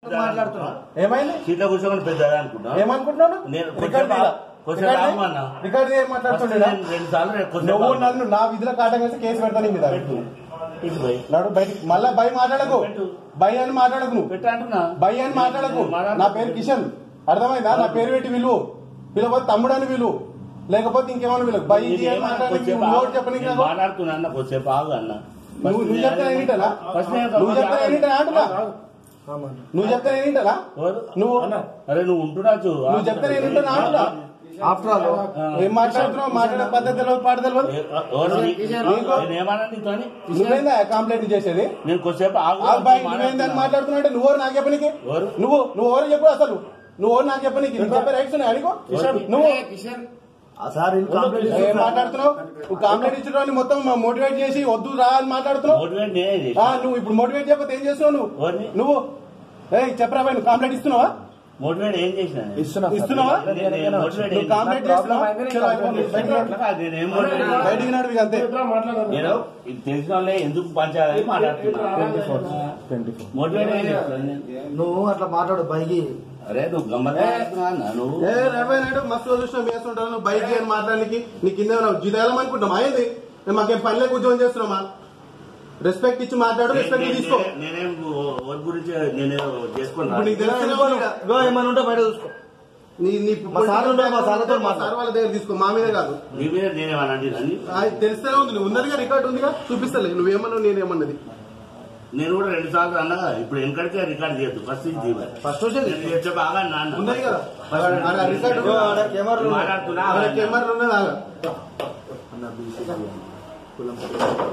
మాట్లాడుతున్నా ఏమైంది సీట్లో కూర్చోమని పెద్దదా అనుకుంటా ఏమనుకుంటున్నాను నేను రికార్డ్ కొంచెం తీయాలా? కొంచెం రికార్డ్ ఆగు చేయి. అన్న. రికార్డ్ ఏం మాట్లాడుతుండేనా నేను రెండు సార్లు రేపు కొంచెం నువ్వు ఆగు. నన్ను నా విధుల కాటం వేసి కేసు పెడతాను నీ మీద పెట్టు పెట్టు భయ్ నడు బయటికి మళ్ళా భయ మాట్లాడకు పెట్టు. భయ అని మాట్లాడకు నువ్వు పెట్టు అంటున్నా భయ అని మాట్లాడకు నేను మాట్లాడుతున్నా. నా పేరు కిషన్ అర్థమైందా నా పేరు పెట్టి విలువ పిలవద్దు తమ్ముడు అని విలువ లేకపోతే ఇంకేమన్నా విలువ భయ నేను అని మాట్లాడకు కొంచెంసేపు నువ్వు ఆగు. ఓటు చెప్పనీకి నేను నాకు మాట్లాడుతున్నా అన్న కొంచెంసేపు ఆగు అన్న నువ్వు నువ్వు చెప్తే నేను వింటానా ఫస్ట్ నేను నువ్వు చెప్తే నేను వింటానా అంటున్నా నువ్వు చెప్తే నేను వింటానా ఎవరు? నువ్వు అరే నువ్వు ఉంటున్నా చూ నువ్వు చెప్తే నేను వింటానా అంటున్నా ఆఫ్టర్ ఆల్ ఏం మాట్లాడుతున్నావు మాట్లాడే పద్ధతి తెలియదు పాట తెలియదు ఎవరు నీకు- నేనేమన్నా నీతోని నువ్వేందా కంప్లైంట్ చేసేది నేను కొంచెంసేపు ఆగు ఆ బాయ్ నువ్వేందని మాట్లాడుతున్నావు అంటే నువ్వు నాకు చెప్పనీకి ఎవరు? నువ్వు నువ్వు ఎవరు చెప్పు అసలు నువ్వు ఎవరు నాకు చెప్పనీకి నీకు చెప్పే రైట్స్ ఉన్నాయి అనుకో నువ్వు సార్ ఇన్ కంప్లీట్ ఏం మాట్లాడుతున్నావు నువ్వు కంప్లైంట్ ఇచ్చడానికి మొత్తం మోటివేట్ చేసి వద్దు రా అని మాట్లాడుతున్నావు మోటివేట్ నేనే ఆ, చేసి నువ్వు ఇప్పుడు మోటివేట్ చేయకపోతే ఏం చేస్తున్నావు నువ్వు ఎవరిని? నువ్వు ఏ చెప్పరా బాయ్ నువ్వు కంప్లైంట్ ఇస్తున్నావా మోటివేట్ ఏం చేసిన నేను? ఇస్తున్నా ఇస్తున్నావా నేను- నేను మోటివేట్ నువ్వు ఏం కంప్లైంట్ చేస్తున్నావా చలో, అయిపోయింది. బయటికి రా. అట్లా కాదు, నేనేం మోటివేట్ చేయను. బయటికి నాడు ఇక అంతే నేను ఇది తెలిసిన వాళ్ళే ఎందుకు పంచాలని మాట్లాడుతున్నా మోటివేట్ ఏం చేస్తున్నాను నేను? నువ్వు అట్లా మాట్లాడు బైకి అరే నువ్వు గమ్మత్తుగా మాట్లాడుతున్నావా అన్న నువ్వు ఏ రేపై నాయుడు మస్తు చూసిన వేస్తుంటాను నువ్వు బైక్ అని మాట్లాడానికి నీ కింద జీతాలం అనుకుంటామా ఏంది మేము మాకేం పనిలేక ఉద్యోగం చేస్తున్నామా రెస్పెక్ట్ ఇచ్చి మాట్లాడు రెస్పెక్ట్ తీసుకో నేనే- నేనేం వర్క్ గురించి నేను చేసుకున్నా ఇప్పుడు నీకు తెలుస్తూనే ఉంది కదా. ఇగో ఏమైనా ఉంటే బయట చూసుకో నీ నీ మా సార్ ఉంటాడు, మా సార్లతో మా మాట్లాడు. సార్ వాళ్ళ దగ్గర తీసుకో మా మీద కాదు నీ మీద నేనేమన్నా అండి ఆ, తెలుస్తూనే ఉంది నువ్వు ఉన్నదిగా రికార్డు ఉందిగా చూపిస్తలే నువ్వేమన్నావు నేనేమన్నది నేను కూడా రెండు సార్లు అన్నగా ఇప్పుడు వెనకడికే రికార్డ్ చేయొద్దు ఫస్ట్ ఇది తీయాలి. ఫస్ట్ వచ్చేది నేను చెప్పే బాగా నాన్న ఉన్నది కదా ఆడ రికార్డు ఇగో ఆడ కెమెరాలు ఉన్నాయి. మాట్లాడుతున్నా ఆడ కెమెరా ఉన్నది ఆడ అన్న బీసీ కులం